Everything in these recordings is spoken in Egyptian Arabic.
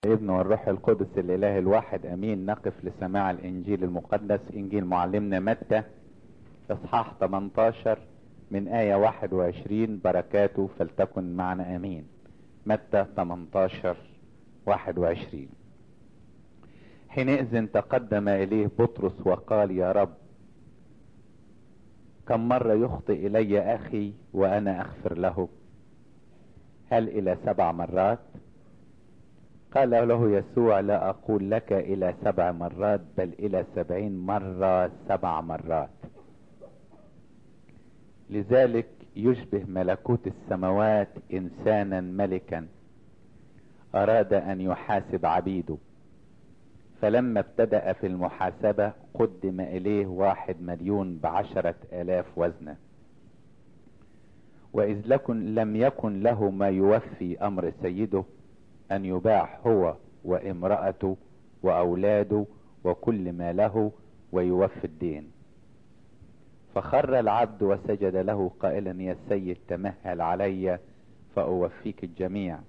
والابن والروح القدس الاله الواحد امين نقف لسماع الانجيل المقدس انجيل معلمنا متى اصحاح 18 من آية 21 بركاته فلتكن معنا امين متى 18 21 حينئذ تقدم اليه بطرس وقال يا رب كم مرة يخطئ الي اخي وانا اغفر له هل الى سبع مرات قال له يسوع لا اقول لك الى سبع مرات بل الى سبعين مرة سبع مرات لذلك يشبه ملكوت السماوات انسانا ملكا اراد ان يحاسب عبيده فلما ابتدأ في المحاسبة قدم اليه واحد مليون بعشرة الاف وزنه واذ لكن لم يكن له ما يوفي امر سيده ان يباع هو وامرأته واولاده وكل ما له ويوفي الدين فخر العبد وسجد له قائلا يا سيد تمهل علي فاوفيك الجميع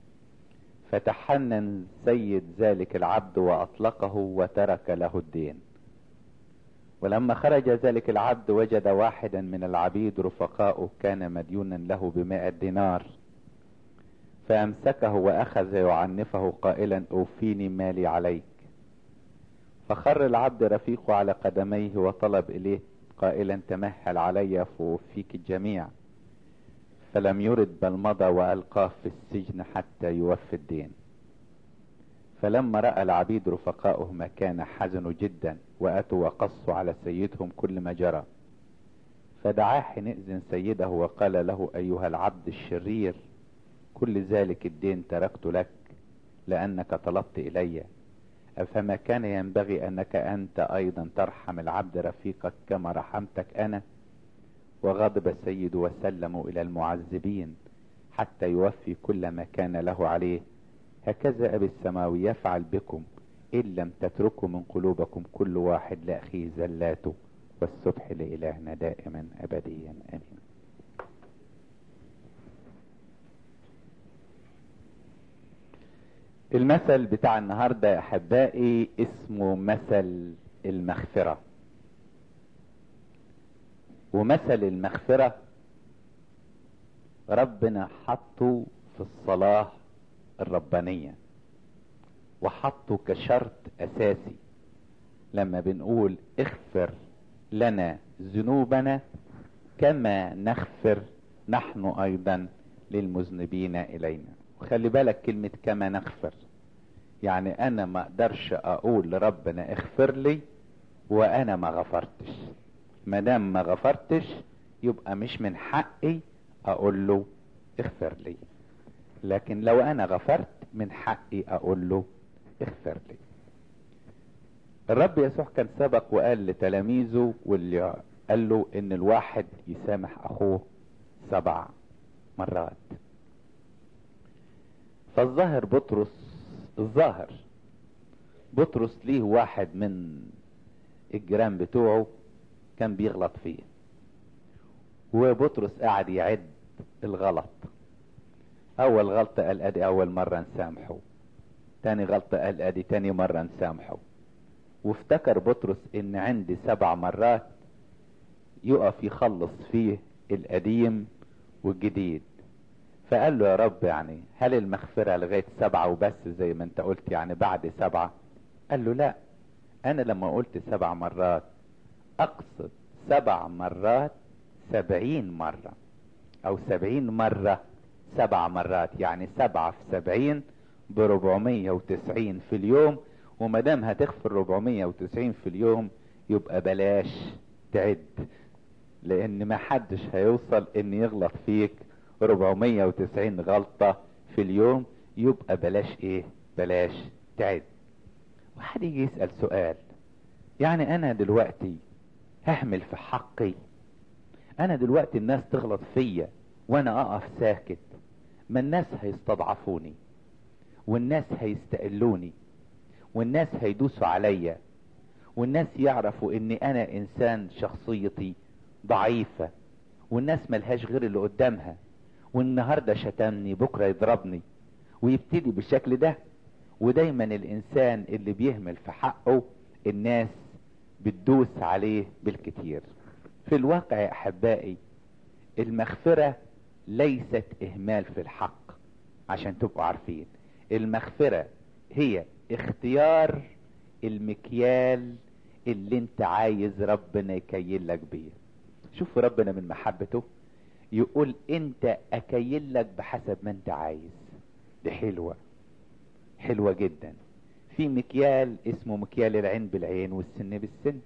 فتحنن سيد ذلك العبد واطلقه وترك له الدين ولما خرج ذلك العبد وجد واحدا من العبيد رفقاؤه كان مديونا له بمائة دينار فامسكه واخذ يعنفه قائلا اوفيني مالي عليك فخر العبد رفيقه على قدميه وطلب اليه قائلا تمهل علي فاوفيك الجميع فلم يرد بل مضى والقاه في السجن حتى يوفي الدين فلما راى العبيد رفقاؤه ما كان حزنوا جدا واتوا وقصوا على سيدهم كل ما جرى فدعاه حينئذ سيده وقال له ايها العبد الشرير كل ذلك الدين تركت لك لانك طلبت الي افما كان ينبغي انك انت ايضا ترحم العبد رفيقك كما رحمتك انا وغضب السيد وسلموا الى المعذبين حتى يوفي كل ما كان له عليه هكذا ابي السماوي يفعل بكم ان لم تتركوا من قلوبكم كل واحد لاخيه زلاته والسبح لالهنا دائما ابديا امين المثل بتاع النهاردة يا احبائي اسمه مثل المغفرة ومثل المغفرة ربنا حطه في الصلاة الربانية وحطه كشرط اساسي لما بنقول اغفر لنا ذنوبنا كما نغفر نحن ايضا للمذنبين الينا وخلي بالك كلمة كما نغفر يعني انا ما اقدرش اقول لربنا اغفر لي وانا ما غفرتش ما دام ما غفرتش يبقى مش من حقي اقول له اغفر لي لكن لو انا غفرت من حقي اقول له اغفر لي الرب يسوع كان سبق وقال لتلاميذه واللي قال له ان الواحد يسامح اخوه سبع مرات فالظاهر بطرس الظاهر بطرس ليه واحد من الجيران بتوعه كان بيغلط فيه وبطرس قاعد يعد الغلط اول غلطة قال ادي اول مرة نسامحه تاني غلطة قال ادي تاني مرة نسامحه وافتكر بطرس ان عندي سبع مرات يقف يخلص فيه القديم والجديد فقال له يا رب يعني هل المغفرة لغاية سبعة وبس زي ما انت قلت يعني بعد سبعة قال له لا انا لما قلت سبع مرات اقصد سبع مرات سبعين مرة او سبعين مرة سبع مرات يعني سبعة في سبعين بربعمية وتسعين في اليوم ومدام هتغفر ربعمية وتسعين في اليوم يبقى بلاش تعد لان ما حدش هيوصل ان يغلط فيك 490 غلطة في اليوم يبقى بلاش ايه بلاش تعد واحد يجي يسأل سؤال يعني انا دلوقتي هحمل في حقي انا دلوقتي الناس تغلط فيا وانا اقف ساكت ما الناس هيستضعفوني والناس هيستقلوني والناس هيدوسوا عليا والناس يعرفوا ان انا انسان شخصيتي ضعيفة والناس ملهاش غير اللي قدامها والنهاردة شتمني بكرة يضربني ويبتدي بالشكل ده ودايما الانسان اللي بيهمل في حقه الناس بتدوس عليه بالكتير في الواقع يا احبائي المغفرة ليست اهمال في الحق عشان تبقوا عارفين المغفرة هي اختيار المكيال اللي انت عايز ربنا يكيل لك بيه شوف ربنا من محبته يقول انت اكيل لك بحسب ما انت عايز دي حلوة حلوة جدا في مكيال اسمه مكيال العين بالعين والسن بالسن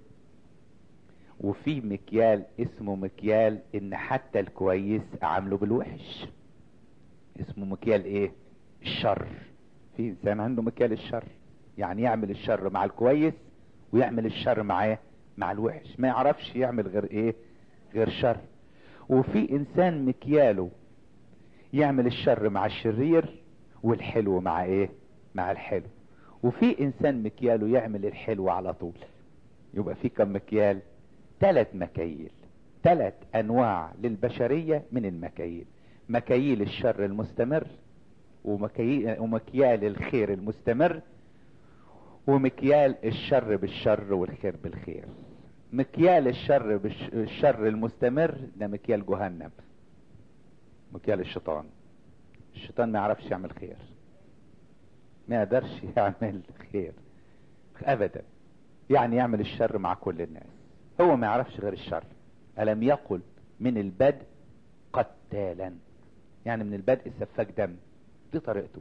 وفي مكيال اسمه مكيال ان حتى الكويس اعامله بالوحش اسمه مكيال ايه الشر في انسان عنده مكيال الشر يعني يعمل الشر مع الكويس ويعمل الشر معاه مع الوحش ما يعرفش يعمل غير ايه غير شر وفي انسان مكياله يعمل الشر مع الشرير والحلو مع ايه مع الحلو وفي انسان مكياله يعمل الحلو على طول يبقى في كم مكيال ثلاث مكاييل ثلاث انواع للبشرية من المكاييل مكاييل الشر المستمر ومكاييل ومكيال الخير المستمر ومكيال الشر بالشر والخير بالخير مكيال الشر بالشر المستمر ده مكيال جهنم مكيال الشيطان الشيطان ما يعرفش يعمل خير ما يقدرش يعمل خير ابدا يعني يعمل الشر مع كل الناس هو ما يعرفش غير الشر ألم يقل من البدء قتالا يعني من البدء سفاك دم دي طريقته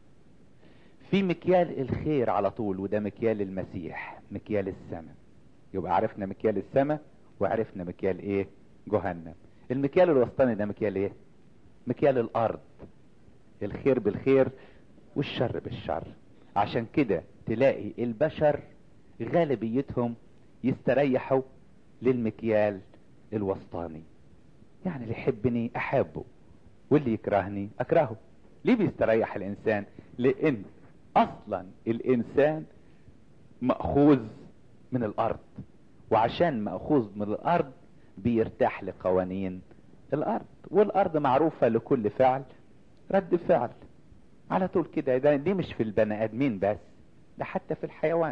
في مكيال الخير على طول وده مكيال المسيح مكيال السماء يبقى عرفنا مكيال السماء وعرفنا مكيال ايه جهنم المكيال الوسطاني ده مكيال ايه مكيال الارض الخير بالخير والشر بالشر عشان كده تلاقي البشر غالبيتهم يستريحوا للمكيال الوسطاني يعني اللي يحبني احبه واللي يكرهني اكرهه ليه بيستريح الانسان لان اصلا الانسان مأخوذ من الارض وعشان مأخوذ من الارض بيرتاح لقوانين الارض والارض معروفة لكل فعل رد فعل على طول كده ده دي مش في البني ادمين بس ده حتى في الحيوان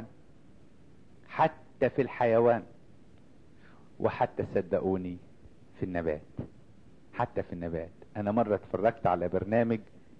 حتى في الحيوان وحتى صدقوني في النبات حتى في النبات انا مرة اتفرجت على برنامج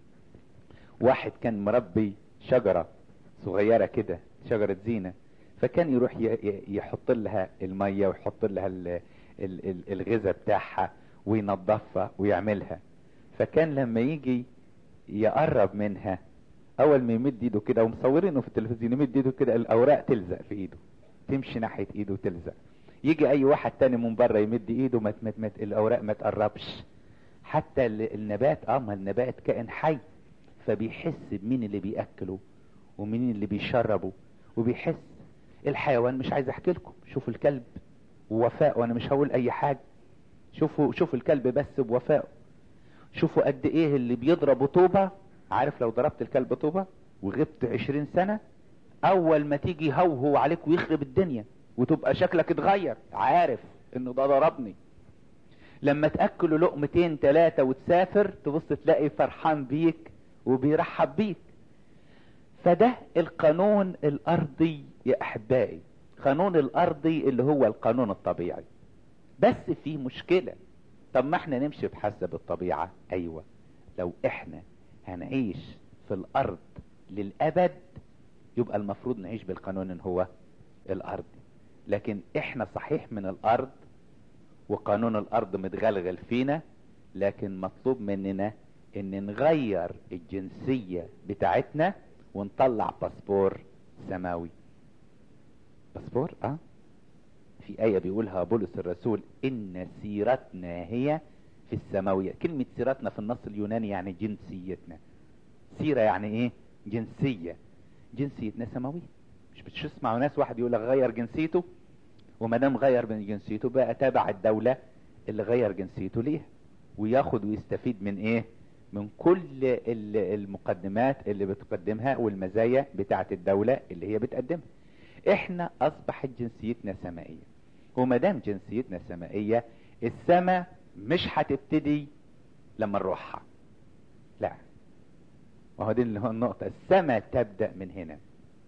واحد كان مربي شجرة صغيرة كده شجرة زينة فكان يروح يحط لها المية ويحط لها الغذاء بتاعها وينظفها ويعملها فكان لما يجي يقرب منها اول ما يمد ايده كده ومصورينه في التلفزيون يمد ايده كده الاوراق تلزق في ايده تمشي ناحية ايده وتلزق يجي اي واحد تاني من بره يمد ايده ما مت مت الاوراق ما تقربش حتى النبات اه ما النبات كائن حي فبيحس بمين اللي بياكله ومين اللي بيشربه وبيحس الحيوان مش عايز احكي لكم شوفوا الكلب ووفاء وانا مش هقول اي حاجة شوفوا شوفوا الكلب بس بوفائه شوفوا قد ايه اللي بيضربوا طوبة عارف لو ضربت الكلب طوبة وغبت عشرين سنة اول ما تيجي هوهو عليك ويخرب الدنيا وتبقى شكلك اتغير عارف انه ده ضربني لما تأكلوا لقمتين تلاتة وتسافر تبص تلاقي فرحان بيك وبيرحب بيك فده القانون الارضي يا احبائي قانون الارضي اللي هو القانون الطبيعي بس في مشكلة طب ما احنا نمشي بحسب الطبيعة ايوه لو احنا هنعيش في الارض للابد يبقى المفروض نعيش بالقانون ان هو الارضي لكن احنا صحيح من الارض وقانون الارض متغلغل فينا لكن مطلوب مننا ان نغير الجنسية بتاعتنا ونطلع باسبور سماوي باسبور اه في آية بيقولها بولس الرسول إن سيرتنا هي في السماوية كلمة سيرتنا في النص اليوناني يعني جنسيتنا سيرة يعني ايه جنسية جنسيتنا سماوية مش بتسمعوا ناس واحد يقول لك غير جنسيته وما دام غير من جنسيته بقى تابع الدولة اللي غير جنسيته ليها وياخد ويستفيد من ايه من كل المقدمات اللي بتقدمها والمزايا بتاعت الدولة اللي هي بتقدمها احنا اصبحت جنسيتنا سمائية وما دام جنسيتنا سمائية السماء مش هتبتدي لما نروحها لا ما هو دي اللي هو النقطة السماء تبدأ من هنا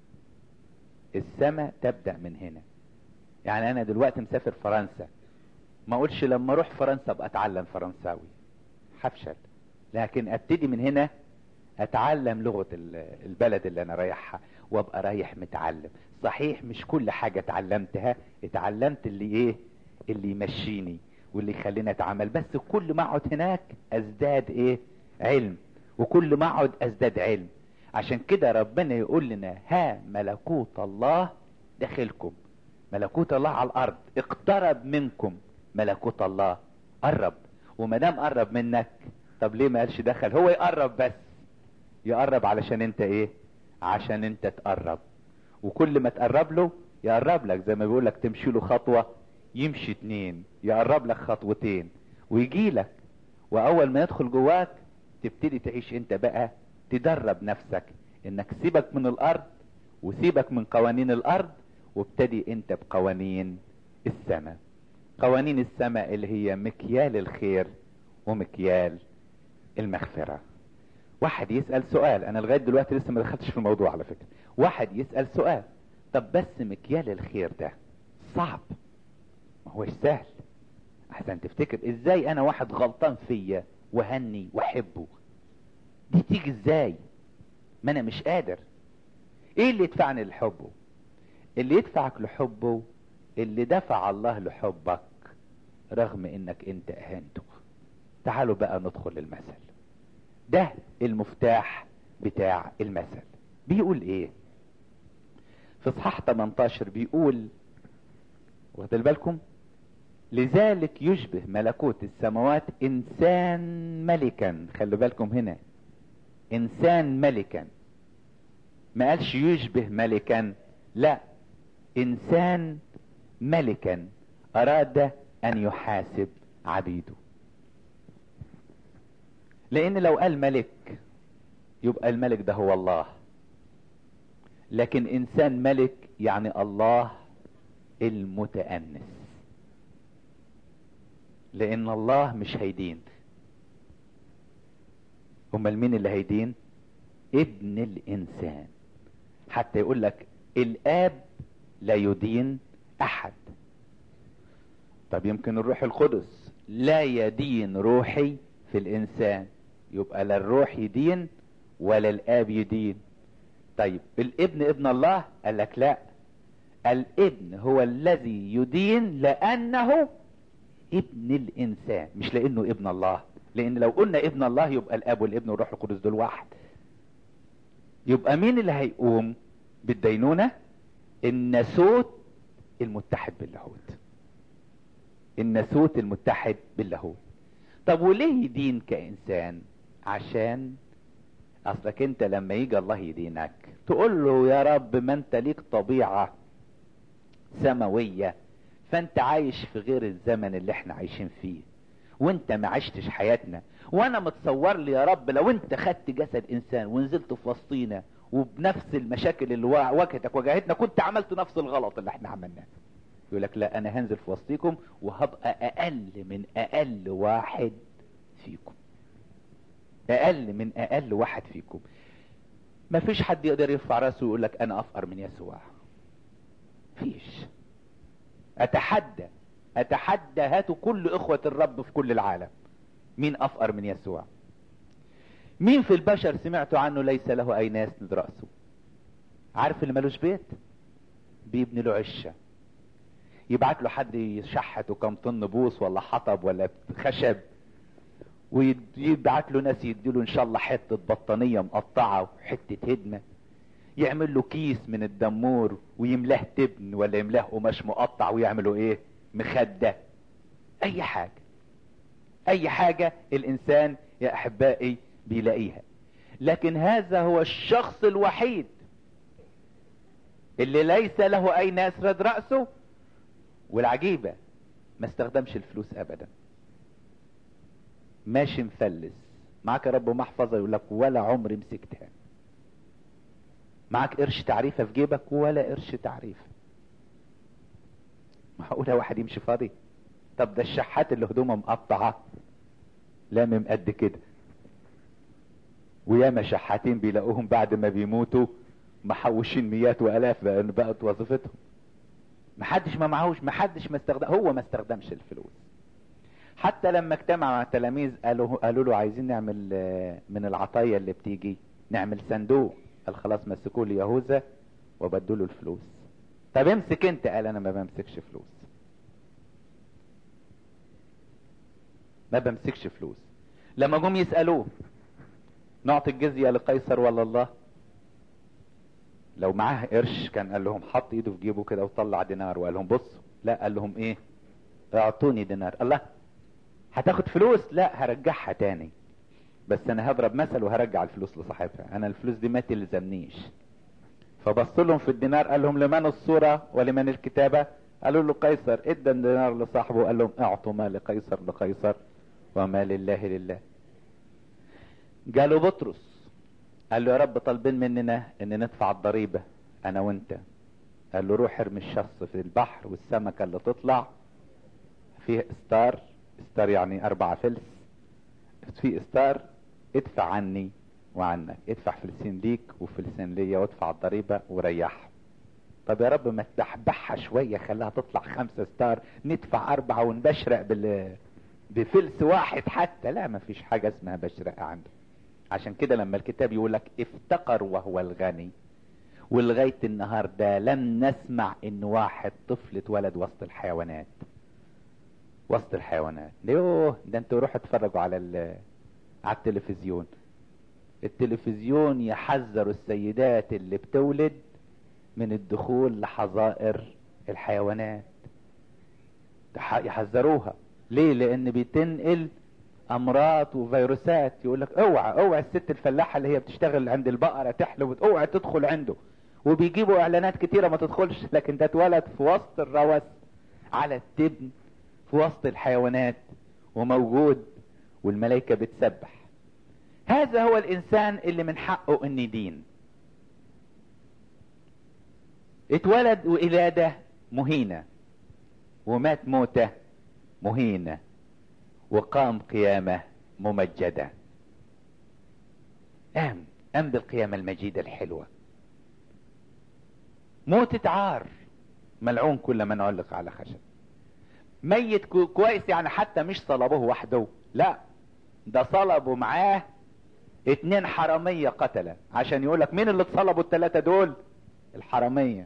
السماء تبدأ من هنا يعني انا دلوقتي مسافر فرنسا ما اقولش لما اروح فرنسا ابقى اتعلم فرنساوي هفشل لكن ابتدي من هنا اتعلم لغة البلد اللي انا رايحها وابقى رايح متعلم صحيح مش كل حاجة اتعلمتها اتعلمت اللي ايه اللي يمشيني واللي يخليني اتعامل بس كل ما اقعد هناك ازداد ايه علم وكل ما اقعد ازداد علم عشان كده ربنا يقول لنا ها ملكوت الله داخلكم ملكوت الله على الارض اقترب منكم ملكوت الله قرب وما دام قرب منك طب ليه ما قالش دخل هو يقرب بس يقرب علشان انت ايه عشان انت تقرب وكل ما تقرب له يقرب لك زي ما بيقول لك تمشي له خطوة يمشي اتنين يقرب لك خطوتين ويجي لك واول ما يدخل جواك تبتدي تعيش انت بقى تدرب نفسك انك سيبك من الارض وسيبك من قوانين الارض وابتدي انت بقوانين السماء قوانين السماء اللي هي مكيال الخير ومكيال المغفرة واحد يسأل سؤال انا لغاية دلوقتي لسه ما دخلتش في الموضوع على فكرة واحد يسأل سؤال طب بس مكيال الخير ده صعب ما هوش سهل عشان تفتكر ازاي انا واحد غلطان فيا وهني واحبه دي تيجي ازاي ما انا مش قادر ايه اللي يدفعني لحبه اللي يدفعك لحبه اللي دفع الله لحبك رغم انك انت اهنته تعالوا بقى ندخل المثل ده المفتاح بتاع المثل بيقول ايه في اصحاح 18 بيقول واخد بالكم لذلك يشبه ملكوت السماوات انسان ملكا خلوا بالكم هنا انسان ملكا ما قالش يشبه ملكا لا انسان ملكا اراد ان يحاسب عبيده لان لو قال ملك يبقى الملك ده هو الله لكن انسان ملك يعني الله المتأنس لان الله مش هيدين امال مين اللي هيدين ابن الانسان حتى يقول لك الاب لا يدين احد طب يمكن الروح القدس لا يدين روحي في الانسان يبقى لا الروح يدين ولا الاب يدين طيب الابن ابن الله قال لك لا الابن هو الذي يدين لانه ابن الانسان مش لانه ابن الله لان لو قلنا ابن الله يبقى الاب والابن والروح القدس دول واحد يبقى مين اللي هيقوم بالدينونة الناسوت المتحد باللاهوت الناسوت المتحد باللاهوت طب وليه يدين كإنسان عشان اصلك انت لما يجي الله يدينك تقول له يا رب ما انت ليك طبيعة سماوية فانت عايش في غير الزمن اللي احنا عايشين فيه وانت ما عشتش حياتنا وانا متصور لي يا رب لو انت خدت جسد انسان ونزلت في وسطينا وبنفس المشاكل اللي واجهتك واجهتنا كنت عملت نفس الغلط اللي احنا عملناه يقول لك لا انا هنزل في وسطيكم وهبقى اقل من اقل واحد فيكم اقل من اقل واحد فيكم ما فيش حد يقدر يرفع راسه ويقول لك انا افقر من يسوع فيش اتحدى اتحدى هاتوا كل اخوة الرب في كل العالم مين افقر من يسوع مين في البشر سمعتوا عنه ليس له اي ناس ند رأسه عارف اللي ملوش بيت بيبني له عشة يبعت له حد يشحته كم طن بوص ولا حطب ولا خشب ويبعت له ناس يديله ان شاء الله حتة بطانية مقطعة وحتة هدمة يعمل له كيس من الدمور ويملاه تبن ولا يملاه قماش مقطع ويعملوا ايه مخدة اي حاجة اي حاجة الانسان يا احبائي بيلاقيها لكن هذا هو الشخص الوحيد اللي ليس له اي ناس رد رأسه والعجيبة ما استخدمش الفلوس ابدا ماشي مفلس معاك يا رب محفظة يقول لك ولا عمري مسكتها معاك قرش تعريفة في جيبك ولا قرش تعريفة معقولة واحد يمشي فاضي طب ده الشحات اللي هدومه مقطعة لامم قد كده وياما شحاتين بيلاقوهم بعد ما بيموتوا محوشين مئات والاف بقى- بقت وظيفتهم محدش ما معهوش محدش ما استخدم هو ما استخدمش الفلوس حتى لما اجتمع مع التلاميذ قالوا قالوا له عايزين نعمل آه، من العطايا اللي بتيجي نعمل صندوق قال خلاص مسكوه ليهوذا وبدوا له الفلوس طب امسك انت قال انا ما بمسكش فلوس ما بمسكش فلوس لما جم يسالوه نعطي الجزيه لقيصر ولا الله لو معاه قرش كان قال لهم حط ايده في جيبه كده وطلع دينار وقال لهم بصوا لا قال لهم ايه اعطوني دينار الله هتاخد فلوس لا هرجعها تاني بس انا هضرب مثل وهرجع الفلوس لصاحبها انا الفلوس دي ما تلزمنيش فبص لهم في الدينار قال لهم لمن الصورة ولمن الكتابة قالوا له قيصر ادى الدينار لصاحبه قال لهم اعطوا ما لقيصر لقيصر وما لله لله قالوا بطرس قال له يا رب طالبين مننا ان ندفع الضريبة انا وانت قال له روح ارمي الشخص في البحر والسمكة اللي تطلع فيه استار استار يعني اربعة فلس في استار ادفع عني وعنك ادفع فلسين ليك وفلسين ليا وادفع الضريبة وريحهم طب يا رب ما تبحبحها شوية خليها تطلع خمسة ستار ندفع اربعة ونبشرق بال بفلس واحد حتى لا ما فيش حاجة اسمها بشرقة عنده عشان كده لما الكتاب يقول لك افتقر وهو الغني ولغاية النهار ده لم نسمع ان واحد طفل اتولد وسط الحيوانات وسط الحيوانات يوه ده انتوا روحوا اتفرجوا على ال- على التلفزيون التلفزيون يحذر السيدات اللي بتولد من الدخول لحظائر الحيوانات تح- يحذروها ليه لان بتنقل امراض وفيروسات يقول لك اوعى اوعى الست الفلاحه اللي هي بتشتغل عند البقره تحلب اوعى تدخل عنده وبيجيبوا اعلانات كتيره ما تدخلش لكن ده اتولد في وسط الروث على التبن في وسط الحيوانات وموجود والملائكه بتسبح هذا هو الانسان اللي من حقه ان يدين اتولد ولاده مهينه ومات موته مهينه وقام قيامه ممجده قام قام بالقيامه المجيده الحلوه موتة عار ملعون كل من علق على خشب ميت كو- كويس يعني حتى مش صلبوه وحده لا ده صلبوا معاه اتنين حرامية قتلة عشان يقولك مين اللي اتصلبوا التلاتة دول الحرامية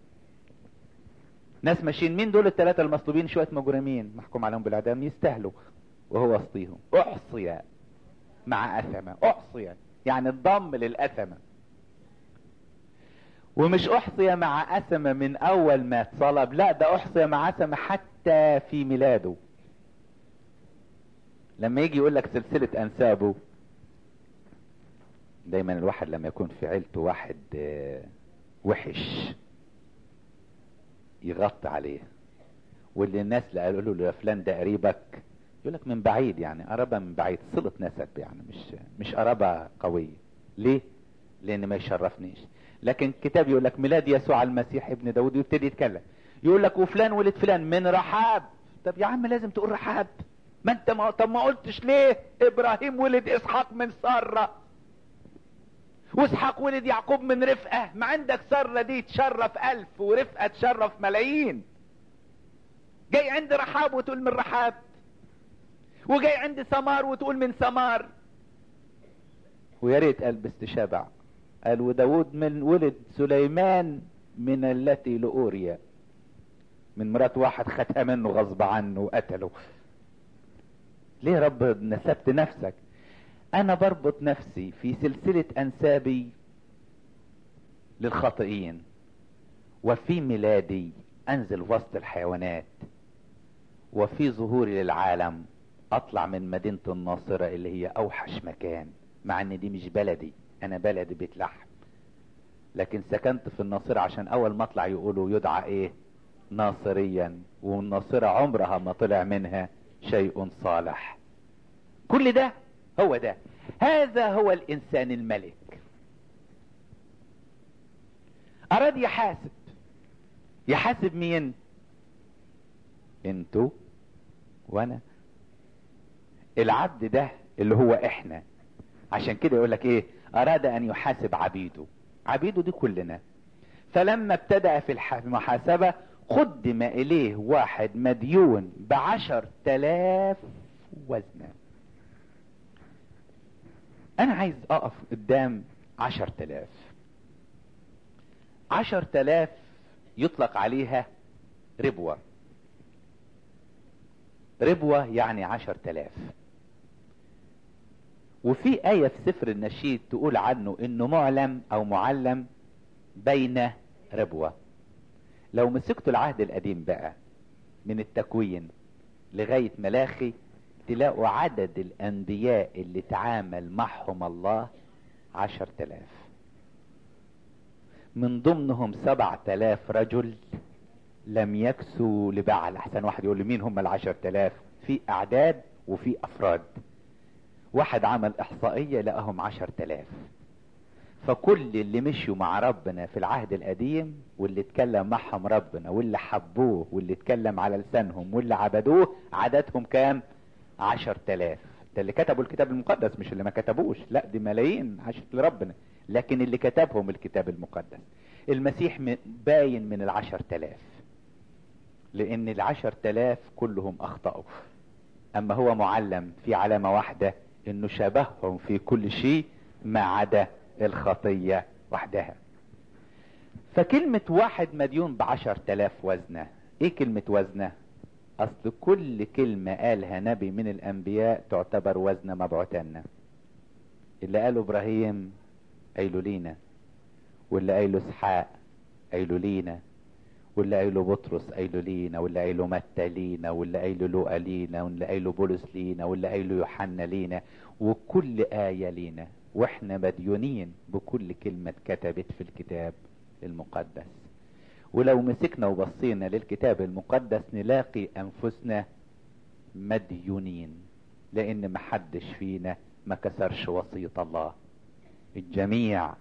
ناس ماشيين مين دول التلاتة المصلوبين شوية مجرمين محكوم عليهم بالاعدام يستاهلوا وهو وسطيهم احصي مع اثمة احصي يعني الضم للاثمة ومش احصي مع اثمة من اول ما اتصلب لا ده احصي مع اثمة حتى في ميلاده لما يجي يقول لك سلسلة انسابه دايما الواحد لما يكون في عيلته واحد آه، وحش يغطي عليه واللي الناس اللي قالوا له يا فلان ده قريبك يقول لك من بعيد يعني قرابة من بعيد صلة نسب يعني مش مش قرابة قوية ليه؟ لأن ما يشرفنيش لكن الكتاب يقول لك ميلاد يسوع المسيح ابن داود ويبتدي يتكلم يقول لك وفلان ولد فلان من رحاب طب يا عم لازم تقول رحاب ما انت ما طب ما قلتش ليه ابراهيم ولد اسحاق من ساره واسحاق ولد يعقوب من رفقه ما عندك ساره دي تشرف الف ورفقه تشرف ملايين جاي عند رحاب وتقول من رحاب وجاي عند سمار وتقول من سمار ويا ريت قال باستشابع قال وداود من ولد سليمان من التي لأوريا من مرات واحد خدها منه غصب عنه وقتله ليه رب نسبت نفسك انا بربط نفسي في سلسلة انسابي للخاطئين وفي ميلادي انزل وسط الحيوانات وفي ظهوري للعالم اطلع من مدينة الناصرة اللي هي اوحش مكان مع ان دي مش بلدي انا بلدي بيت لحم لكن سكنت في الناصرة عشان اول ما اطلع يقولوا يدعى ايه ناصريا والناصرة عمرها ما طلع منها شيء صالح كل ده هو ده هذا هو الانسان الملك اراد يحاسب يحاسب مين انتوا وانا العبد ده اللي هو احنا عشان كده يقول لك ايه اراد ان يحاسب عبيده عبيده دي كلنا فلما ابتدأ في المحاسبة قدم اليه واحد مديون بعشر تلاف وزنة انا عايز اقف قدام عشر تلاف عشر تلاف يطلق عليها ربوة ربوة يعني عشر تلاف وفي آية في سفر النشيد تقول عنه انه معلم او معلم بين ربوة لو مسكتوا العهد القديم بقى من التكوين لغاية ملاخي تلاقوا عدد الانبياء اللي تعامل معهم الله عشر تلاف من ضمنهم سبع تلاف رجل لم يكسوا لبعل احسن واحد يقول لي مين هم العشر تلاف في اعداد وفي افراد واحد عمل احصائية لقاهم عشر تلاف فكل اللي مشوا مع ربنا في العهد القديم واللي اتكلم معهم ربنا واللي حبوه واللي اتكلم على لسانهم واللي عبدوه عددهم كام عشر تلاف ده اللي كتبوا الكتاب المقدس مش اللي ما كتبوش لا دي ملايين عشت لربنا لكن اللي كتبهم الكتاب المقدس المسيح باين من العشر تلاف لان العشر تلاف كلهم اخطأوا اما هو معلم في علامة واحدة انه شبههم في كل شيء ما عدا الخطية وحدها فكلمة واحد مديون بعشر تلاف وزنة ايه كلمة وزنة اصل كل كلمة قالها نبي من الانبياء تعتبر وزنة مبعوثنا اللي قاله ابراهيم قايله لينا واللي قايله اسحاق قايله لينا واللي قايله بطرس قايله لينا واللي قايله متى لينا واللي قايله لوقا لينا واللي قايله بولس لينا واللي قايله يوحنا لينا وكل آية لينا واحنا مديونين بكل كلمة اتكتبت في الكتاب المقدس ولو مسكنا وبصينا للكتاب المقدس نلاقي انفسنا مديونين لان محدش فينا ما كسرش وصية الله الجميع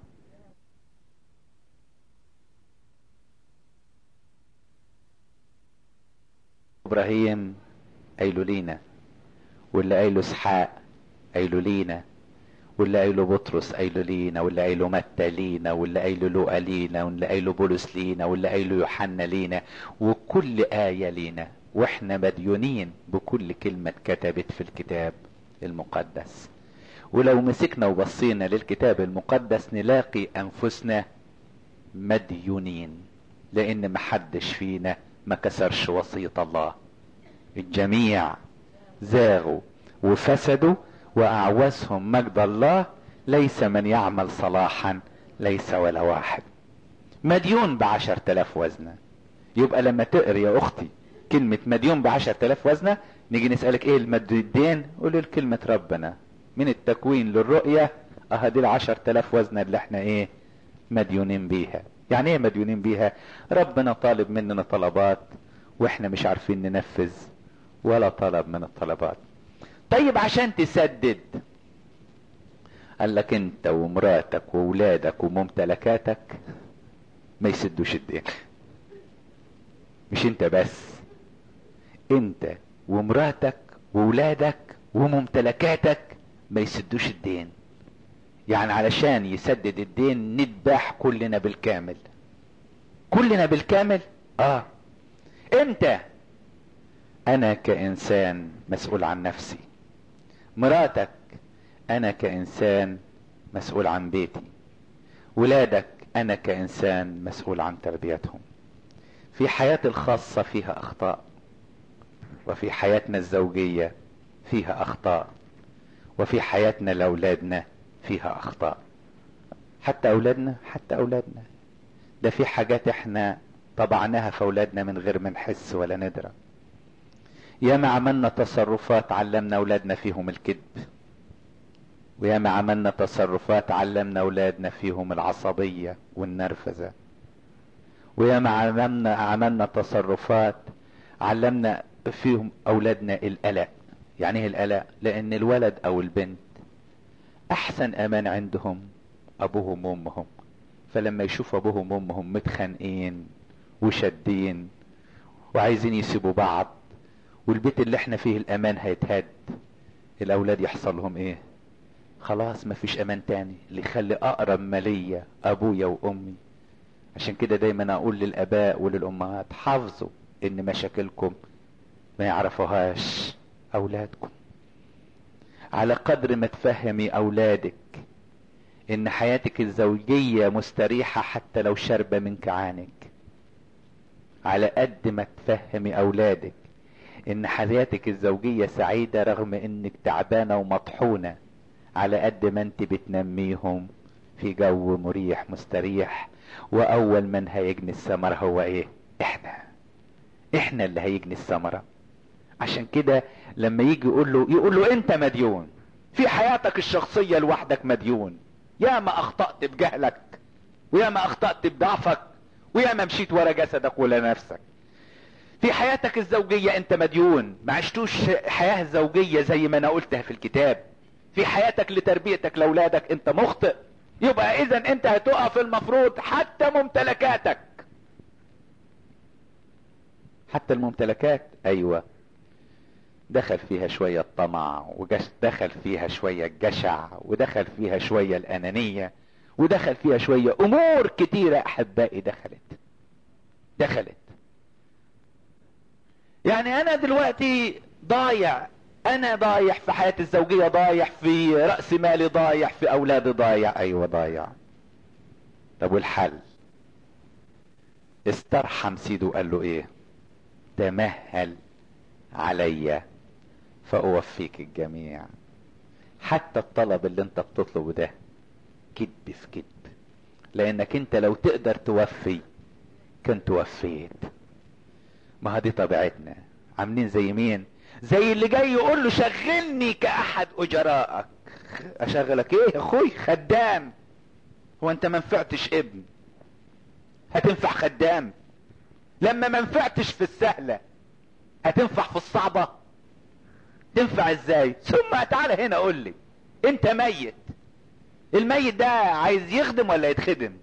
ابراهيم قايله لينا واللي قايله اسحاق قايله لينا واللي قايله بطرس قايله لينا واللي قايله متى لينا واللي قايله لوقا لينا واللي قايله بولس لينا واللي قايله يوحنا لينا وكل آية لينا واحنا مديونين بكل كلمة اتكتبت في الكتاب المقدس ولو مسكنا وبصينا للكتاب المقدس نلاقي انفسنا مديونين لان محدش فينا ما كسرش وصية الله الجميع زاغوا وفسدوا واعوزهم مجد الله ليس من يعمل صلاحا ليس ولا واحد مديون بعشر تلاف وزنة يبقى لما تقري يا اختي كلمة مديون بعشر تلاف وزنة نيجي نسألك ايه المدين قولي كلمة ربنا من التكوين للرؤية اه دي العشر تلاف وزنة اللي احنا ايه مديونين بيها يعني ايه مديونين بيها ربنا طالب مننا طلبات واحنا مش عارفين ننفذ ولا طلب من الطلبات طيب عشان تسدد قال لك انت ومراتك وولادك وممتلكاتك ما يسدوش الدين مش انت بس انت ومراتك وولادك وممتلكاتك ما يسدوش الدين يعني علشان يسدد الدين نذبح كلنا بالكامل كلنا بالكامل اه امتى انا كانسان مسؤول عن نفسي مراتك انا كانسان مسؤول عن بيتي ولادك انا كانسان مسؤول عن تربيتهم في حياتي الخاصة فيها اخطاء وفي حياتنا الزوجية فيها اخطاء وفي حياتنا لاولادنا فيها اخطاء حتى اولادنا حتى اولادنا ده في حاجات احنا طبعناها في اولادنا من غير ما نحس ولا ندرى ياما عملنا تصرفات علمنا اولادنا فيهم الكذب وياما عملنا تصرفات علمنا اولادنا فيهم العصبية والنرفزة وياما عملنا عملنا تصرفات علمنا فيهم اولادنا القلق يعني ايه القلق لان الولد او البنت احسن امان عندهم ابوهم وامهم فلما يشوف ابوهم وامهم متخانقين وشادين وعايزين يسيبوا بعض والبيت اللي احنا فيه الامان هيتهد الاولاد يحصل لهم ايه خلاص مفيش امان تاني اللي يخلي اقرب مالية ابويا وامي عشان كده دايما اقول للاباء وللامهات حافظوا ان مشاكلكم ما يعرفوهاش اولادكم على قدر ما تفهمي اولادك ان حياتك الزوجية مستريحة حتى لو شربة من كعانك على قد ما تفهمي اولادك ان حياتك الزوجية سعيدة رغم انك تعبانة ومطحونة على قد ما انت بتنميهم في جو مريح مستريح واول من هيجني الثمرة هو ايه احنا احنا اللي هيجني الثمرة عشان كده لما يجي يقول له يقول له انت مديون في حياتك الشخصية لوحدك مديون يا ما اخطأت بجهلك ويا ما اخطأت بضعفك ويا ما مشيت ورا جسدك ولا نفسك في حياتك الزوجية انت مديون ما عشتوش حياة زوجية زي ما انا قلتها في الكتاب في حياتك لتربيتك لاولادك انت مخطئ يبقى اذا انت هتقف المفروض حتى ممتلكاتك حتى الممتلكات ايوه دخل فيها شوية طمع ودخل فيها شوية الجشع ودخل فيها شوية الانانية ودخل فيها شوية امور كتيرة احبائي دخلت دخلت يعني انا دلوقتي ضايع انا ضايع في حياتي الزوجية ضايع في رأس مالي ضايع في اولادي ضايع ايوه ضايع طب والحل استرحم سيده وقال له ايه تمهل علي فاوفيك الجميع حتى الطلب اللي انت بتطلبه ده كذب في كذب لانك انت لو تقدر توفي كنت وفيت ما دي طبيعتنا عاملين زي مين زي اللي جاي يقول له شغلني كاحد اجرائك اشغلك ايه يا اخوي خدام هو انت منفعتش ابن هتنفع خدام لما منفعتش في السهلة هتنفع في الصعبة تنفع ازاي ثم تعالى هنا قول لي انت ميت الميت ده عايز يخدم ولا يتخدم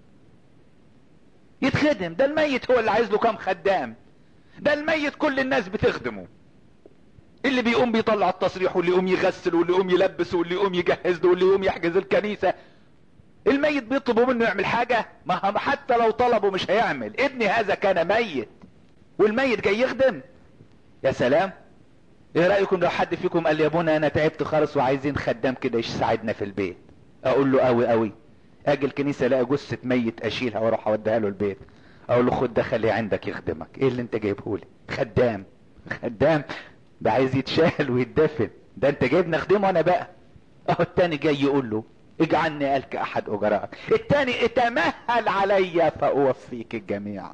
يتخدم ده الميت هو اللي عايز له كام خدام ده الميت كل الناس بتخدمه اللي بيقوم بيطلع التصريح واللي يقوم يغسل واللي يقوم يلبس واللي يقوم يجهز له واللي يقوم يحجز الكنيسة الميت بيطلبوا منه يعمل حاجة ما حتى لو طلبه مش هيعمل ابني هذا كان ميت والميت جاي يخدم يا سلام ايه رأيكم لو حد فيكم قال لي يا ابونا انا تعبت خالص وعايزين خدام كده يساعدنا في البيت اقول له قوي قوي اجي الكنيسة الاقي جثة ميت اشيلها واروح اوديها له البيت اقول له خد ده خليه عندك يخدمك ايه اللي انت جايبه لي خدام خدام ده عايز يتشال ويتدفن ده انت جايبني اخدمه انا بقى اهو التاني جاي يقول له اجعلني قال كاحد اجرائك التاني اتمهل علي فاوفيك الجميع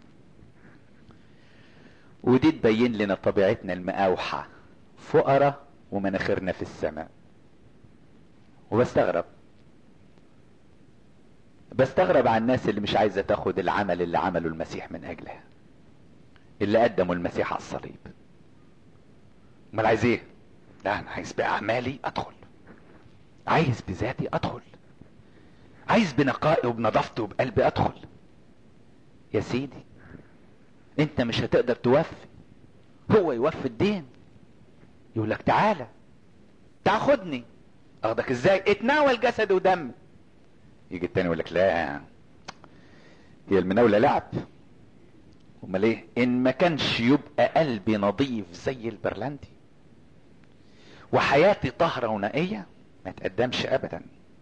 ودي تبين لنا طبيعتنا المقاوحة فقراء ومناخيرنا في السماء وبستغرب بستغرب على الناس اللي مش عايزة تاخد العمل اللي عمله المسيح من اجلها اللي قدموا المسيح على الصليب امال عايز ايه لا انا عايز باعمالي ادخل عايز بذاتي ادخل عايز بنقائي وبنظافتي وبقلبي ادخل يا سيدي انت مش هتقدر توفي هو يوفي الدين يقول لك تعالى تاخدني اخدك ازاي اتناول جسد ودم يجي التاني يقول لك لا هي المناولة لعب امال ايه ان ما كانش يبقى قلبي نظيف زي البرلندي وحياتي طهرة ونقية ما تقدمش ابدا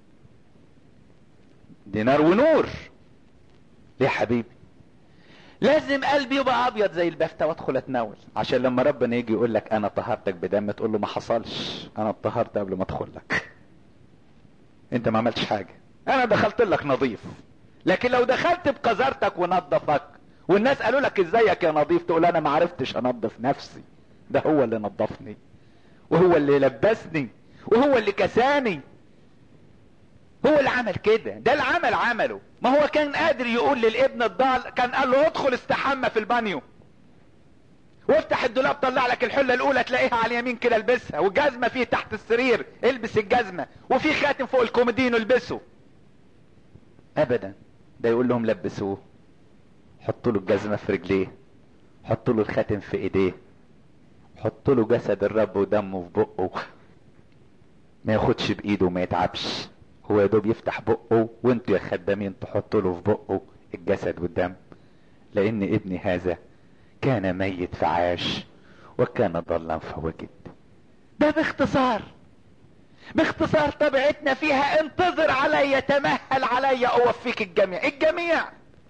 دي نار ونور ليه حبيبي لازم قلبي يبقى ابيض زي البفتة وادخل اتناول عشان لما ربنا يجي يقول لك انا طهرتك بدم تقول له ما حصلش انا اتطهرت قبل ما ادخل لك انت ما عملتش حاجة انا دخلت لك نظيف لكن لو دخلت بقذرتك ونظفك والناس قالوا لك ازيك يا نظيف تقول انا ما عرفتش انظف نفسي ده هو اللي نظفني وهو اللي لبسني وهو اللي كساني هو اللي عمل كده ده العمل عمله ما هو كان قادر يقول للابن الضال كان قال له ادخل استحمى في البانيو وافتح الدولاب طلع لك الحلة الاولى تلاقيها على اليمين كده البسها والجزمة فيه تحت السرير البس الجزمة وفي خاتم فوق الكومودين البسه ابدا ده يقول لهم لبسوه حطوا له الجزمة في رجليه حطوا له الخاتم في ايديه حطوا له جسد الرب ودمه في بقه ما ياخدش بايده وما يتعبش هو يا دوب يفتح بقه وانتوا يا خدامين تحطوا له في بقه الجسد والدم لان ابني هذا كان ميت فعاش وكان ضلا فوجد ده باختصار باختصار طبيعتنا فيها انتظر علي تمهل علي اوفيك الجميع الجميع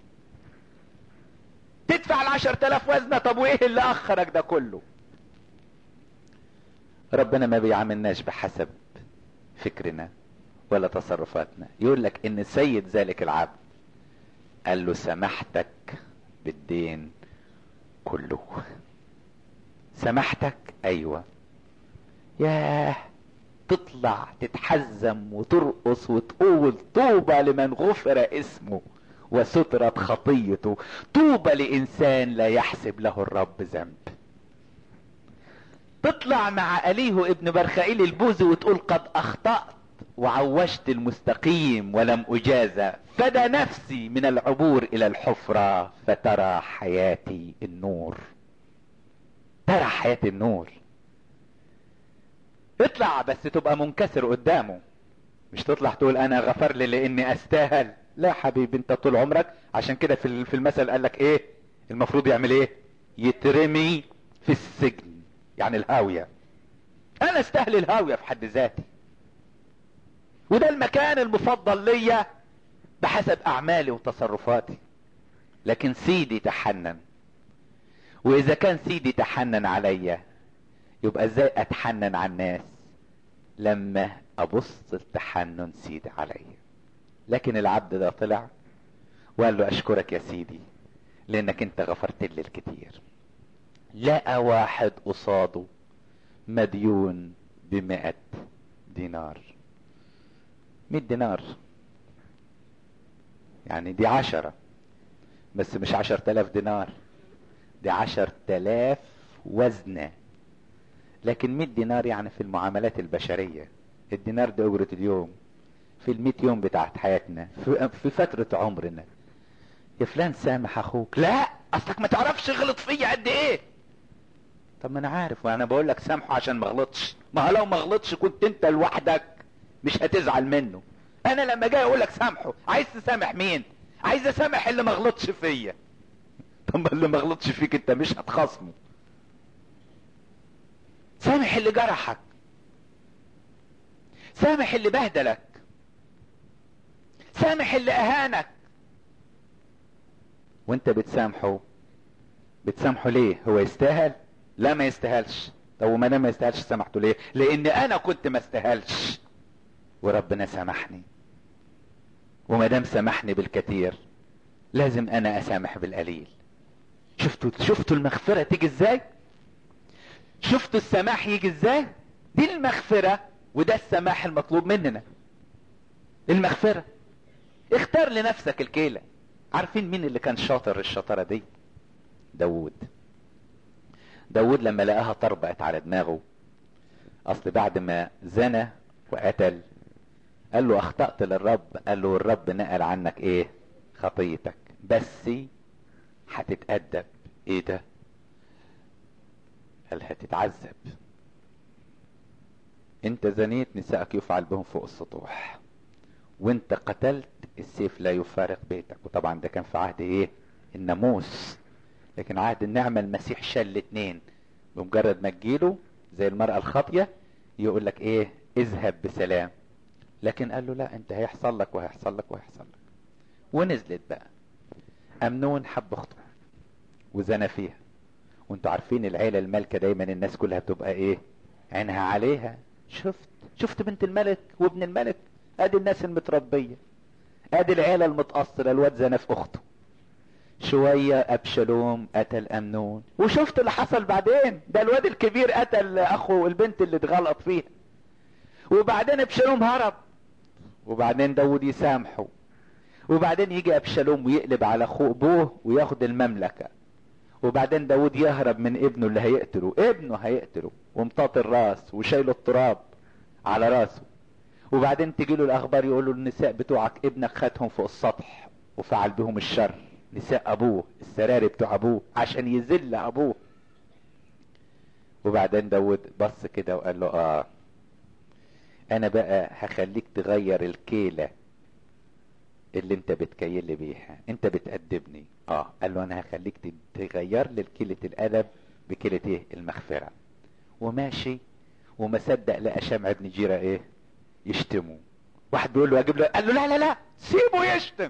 تدفع العشر تلاف وزنة طب وايه اللي اخرك ده كله ربنا ما بيعاملناش بحسب فكرنا ولا تصرفاتنا يقول لك ان سيد ذلك العبد قال له سمحتك بالدين كله سمحتك ايوه ياه تطلع تتحزم وترقص وتقول طوبى لمن غفر اسمه وسترت خطيته طوبى لانسان لا يحسب له الرب ذنب تطلع مع أليه ابن برخائيل البوزي وتقول قد أخطأت وعوجت المستقيم ولم أجازى فدى نفسي من العبور إلى الحفرة فترى حياتي النور ترى حياتي النور اطلع بس تبقى منكسر قدامه مش تطلع تقول انا غفر لي لاني استاهل لا حبيبي انت طول عمرك عشان كده في في المثل قال لك ايه المفروض يعمل ايه يترمي في السجن يعني الهاوية انا استاهل الهاوية في حد ذاتي وده المكان المفضل ليا بحسب اعمالي وتصرفاتي لكن سيدي تحنن واذا كان سيدي تحنن عليا يبقى ازاي اتحنن على الناس لما ابص التحنن سيدي عليا لكن العبد ده طلع وقال له اشكرك يا سيدي لانك انت غفرت لي الكتير لقى واحد قصاده مديون بمئة دينار مئة دينار يعني دي عشرة بس مش عشر تلاف دينار دي عشر تلاف وزنة لكن مئة دينار يعني في المعاملات البشرية الدينار ده أجرة اليوم في المئة يوم بتاعت حياتنا في, في فترة عمرنا يا فلان سامح اخوك لا اصلك ما تعرفش غلط فيا قد ايه طب ما انا عارف وانا بقول لك سامحه عشان ما غلطش ما لو ما غلطش كنت انت لوحدك مش هتزعل منه انا لما جاي اقول لك سامحه عايز تسامح مين عايز اسامح اللي ما غلطش فيا طب اللي ما غلطش فيك انت مش هتخاصمه سامح اللي جرحك سامح اللي بهدلك سامح اللي اهانك وانت بتسامحه بتسامحه ليه هو يستاهل لا ما يستاهلش طب وما دام ما يستاهلش سامحته ليه لان انا كنت ما استاهلش وربنا سامحني وما دام سامحني بالكثير لازم انا اسامح بالقليل شفتوا شفتوا المغفرة تيجي ازاي شفتوا السماح يجي ازاي دي المغفرة وده السماح المطلوب مننا المغفرة اختار لنفسك الكيلة عارفين مين اللي كان شاطر الشطارة دي داود داود لما لقاها طربقت على دماغه اصل بعد ما زنى وقتل قال له اخطأت للرب قال له الرب نقل عنك ايه خطيتك بس هتتأدب ايه ده قال هتتعذب انت زنيت نسائك يفعل بهم فوق السطوح وانت قتلت السيف لا يفارق بيتك وطبعا ده كان في عهد ايه الناموس لكن عهد النعمة المسيح شال الاتنين بمجرد ما تجيله زي المرأة الخاطية يقول لك ايه اذهب بسلام لكن قال له لا انت هيحصل لك وهيحصل لك وهيحصل لك ونزلت بقى امنون حب اخته وزنى فيها وانتوا عارفين العيلة المالكة دايما الناس كلها بتبقى ايه عينها عليها شفت شفت بنت الملك وابن الملك ادي الناس المتربية ادي العيلة المتأصلة الواد زنى في اخته شوية ابشالوم قتل امنون وشفت اللي حصل بعدين ده الواد الكبير قتل اخو البنت اللي اتغلط فيها وبعدين ابشالوم هرب وبعدين داود يسامحه وبعدين يجي ابشالوم ويقلب على اخوه ابوه وياخد المملكة وبعدين داود يهرب من ابنه اللي هيقتله ابنه هيقتله ومطاط الراس وشايله التراب على راسه وبعدين تجي له الاخبار يقولوا النساء بتوعك ابنك خدهم فوق السطح وفعل بهم الشر نساء ابوه السراري بتوع ابوه عشان يذل ابوه وبعدين داود بص كده وقال له اه انا بقى هخليك تغير الكيلة اللي انت بتكيل بيها انت بتأدبني اه قال له انا هخليك تغير لي كيلة الادب بكيلة ايه المغفرة وماشي وما صدق لقى شمع ابن جيرة ايه يشتمه واحد بيقول له اجيب له قال له لا لا لا سيبه يشتم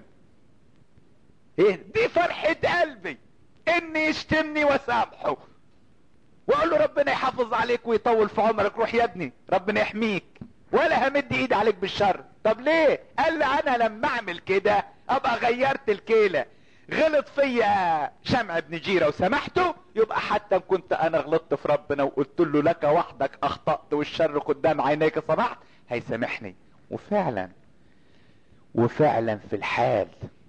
ايه دي فرحة قلبي اني يشتمني وسامحه واقول له ربنا يحافظ عليك ويطول في عمرك روح يا ابني ربنا يحميك ولا همد ايدي عليك بالشر طب ليه قال لي انا لما اعمل كده ابقى غيرت الكيلة غلط فيا شمع ابن جيرة وسامحته يبقى حتى كنت انا غلطت في ربنا وقلت له لك وحدك اخطأت والشر قدام عينيك صنعت هيسامحني وفعلا وفعلا في الحال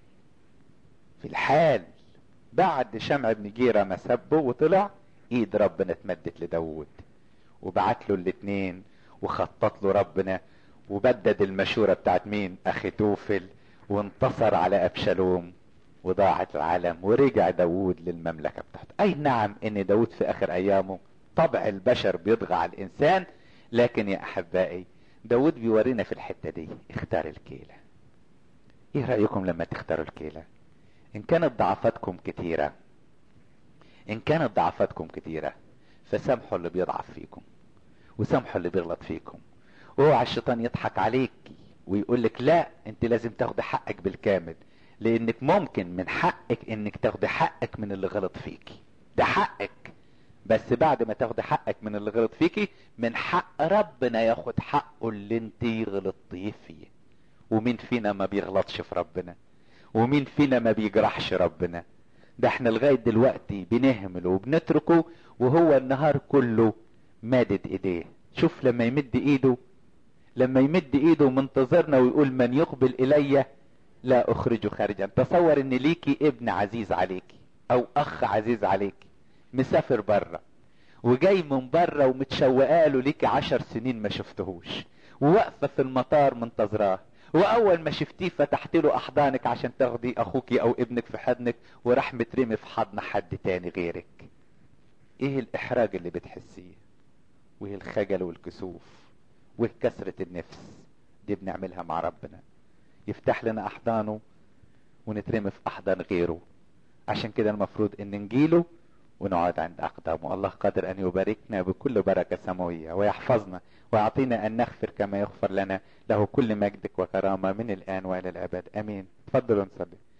في الحال بعد شمع ابن جيرة ما سبه وطلع ايد ربنا اتمدت لداود وبعت له الاتنين وخطط له ربنا وبدد المشورة بتاعت مين اخي توفل وانتصر على ابشالوم وضاعت العالم ورجع داود للمملكة بتاعته اي نعم ان داود في اخر ايامه طبع البشر بيضغى على الانسان لكن يا احبائي داود بيورينا في الحتة دي اختار الكيلة ايه رأيكم لما تختاروا الكيلة ان كانت ضعفاتكم كتيرة ان كانت ضعفاتكم كتيرة فسامحوا اللي بيضعف فيكم وسامحوا اللي بيغلط فيكم اوعى الشيطان يضحك عليك ويقول لك لا انت لازم تاخد حقك بالكامل لانك ممكن من حقك انك تاخد حقك من اللي غلط فيكي ده حقك بس بعد ما تاخد حقك من اللي غلط فيكي من حق ربنا ياخد حقه اللي انت غلطتيه فيه ومين فينا ما بيغلطش في ربنا ومين فينا ما بيجرحش ربنا ده احنا لغاية دلوقتي بنهمله وبنتركه وهو النهار كله مادد ايديه شوف لما يمد ايده لما يمد ايده منتظرنا ويقول من يقبل الي لا اخرجه خارجا تصور ان ليكي ابن عزيز عليكي او اخ عزيز عليكي مسافر بره وجاي من بره ومتشوقاله ليكي عشر سنين ما شفتهوش وواقفه في المطار منتظراه واول ما شفتيه فتحت له احضانك عشان تاخدي اخوك او ابنك في حضنك وراح مترمي في حضن حد تاني غيرك ايه الاحراج اللي بتحسيه وايه الخجل والكسوف وايه كسرة النفس دي بنعملها مع ربنا يفتح لنا احضانه ونترمي في احضان غيره عشان كده المفروض ان نجيله ونقعد عند اقدامه الله قادر ان يباركنا بكل بركة سماوية ويحفظنا ويعطينا ان نغفر كما يغفر لنا له كل مجدك وكرامة من الان والى الابد امين تفضلوا نصلي